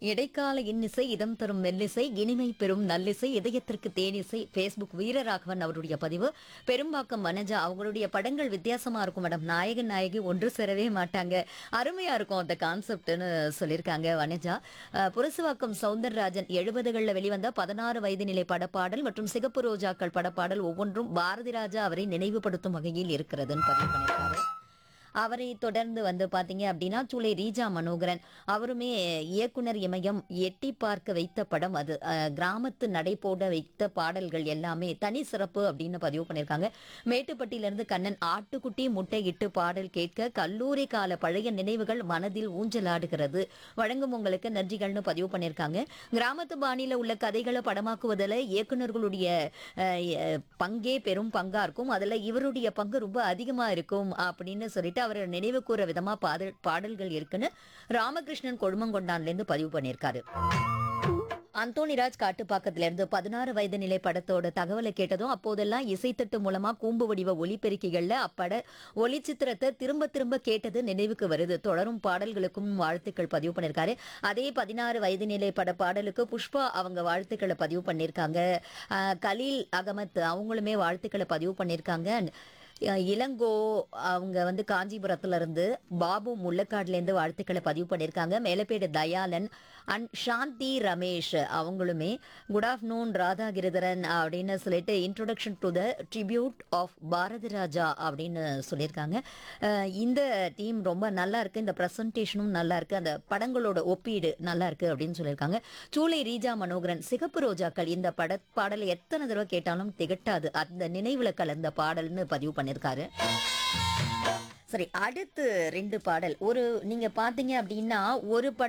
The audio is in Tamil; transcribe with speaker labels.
Speaker 1: இடைக்கால இன்னிசை இதம் தரும் மெல்லிசை இனிமை பெறும் நல்லிசை இதயத்திற்கு தேனிசை ஃபேஸ்புக் வீரராகவன் அவருடைய பதிவு பெரும்பாக்கம் வனஜா அவங்களுடைய படங்கள் வித்தியாசமா இருக்கும் மேடம் நாயகன் நாயகி ஒன்று சேரவே மாட்டாங்க அருமையா இருக்கும் அந்த கான்செப்ட்னு சொல்லியிருக்காங்க வனஜா அஹ், புரசுவாக்கம் சவுந்தரராஜன் எழுபதுகளில் வெளிவந்த பதினாறு வயது நிலை படப்பாடல் மற்றும் சிகப்பு ரோஜாக்கள் படப்பாடல் ஒவ்வொன்றும் பாரதி ராஜா அவரை நினைவுபடுத்தும் வகையில் இருக்கிறதுன்னு பதிவு பண்ணியிருக்காரு அவரை தொடர்ந்து வந்து பாத்தீங்க அப்படின்னா சூளை ரீஜா மனோகரன் அவருமே இயக்குனர் இமயம் எட்டி பார்க்க வைத்த படம் அது அஹ், கிராமத்து நடை போட வைத்த பாடல்கள் எல்லாமே தனி சிறப்பு அப்படின்னு பதிவு பண்ணியிருக்காங்க மேட்டுப்பட்டியிலிருந்து கண்ணன் ஆட்டுக்குட்டி முட்டையிட்டு பாடல் கேட்க கல்லூரி கால பழைய நினைவுகள் மனதில் ஊஞ்சலாடுகிறது வழங்கும் உங்களுக்கு நன்றிகள்னு பதிவு பண்ணியிருக்காங்க கிராமத்து பாணியில உள்ள கதைகளை படமாக்குவதில் இயக்குனர்களுடைய அஹ், அஹ், பங்கே பெரும் பங்கா இருக்கும் அதுல இவருடைய பங்கு ரொம்ப அதிகமா இருக்கும் அப்படின்னு சொல்லிட்டு அவர் நினைவு கூற விதமா பாடல் பாடல்கள் இருக்குன்னு ராமகிருஷ்ணன் கொழுமங்கொண்டான்ல இருந்து பதிவு பண்ணியிருக்காரு அந்தோணிராஜ் காட்டுப்பாக்கத்துல இருந்து பதினாறு வயது நிலை படத்தோட தகவலை கேட்டதும் அப்போதெல்லாம் இசைத்தட்டு மூலமா கூம்பு வடிவ ஒலிபெருக்கிகள்ல அப்பட ஒளிச்சித்திரத்தை திரும்ப திரும்ப கேட்டது நினைவுக்கு வருது தொடரும் பாடல்களுக்கும் வாழ்த்துக்கள் பதிவு பண்ணியிருக்காரு அதே பதினாறு வயது நிலை பட பாடலுக்கு புஷ்பா அவங்க வாழ்த்துக்களை பதிவு பண்ணியிருக்காங்க அஹ், கலீல் அகமத் அவங்களுமே வாழ்த்துக்களை பதிவு பண்ணியிருக்காங்க அஹ் இளங்கோ அவங்க வந்து காஞ்சிபுரத்துல இருந்து பாபு முள்ளக்காடுல இருந்து வாழ்த்துக்களை பதிவு பண்ணியிருக்காங்க மேலப்பேடு தயாளன் அண்ட் சாந்தி ரமேஷ் அவங்களுமே குட் ஆஃப்டர்நூன் ராதா கிரிதரன் அப்படின்னு சொல்லிட்டு introduction to the tribute of Bharathi Raja அப்படின்னு சொல்லியிருக்காங்க அஹ் இந்த டீம் ரொம்ப நல்லா இருக்கு இந்த ப்ரெசன்டேஷனும் நல்லா இருக்கு அந்த படங்களோட ஒப்பீடு நல்லா இருக்கு அப்படின்னு சொல்லியிருக்காங்க சூளை ரீஜா மனோகரன் சிகப்பு ரோஜாக்கள் இந்த பட பாடலை எத்தனை தடவை கேட்டாலும் திகட்டாது அந்த நினைவுல கலந்த பாடல்னு பதிவு பண்ணியிருக்காரு சரி அடுத்து ரெண்டு பாடல் ஒரு நீங்க பாத்தீங்க அப்படின்னா ஒரு படம்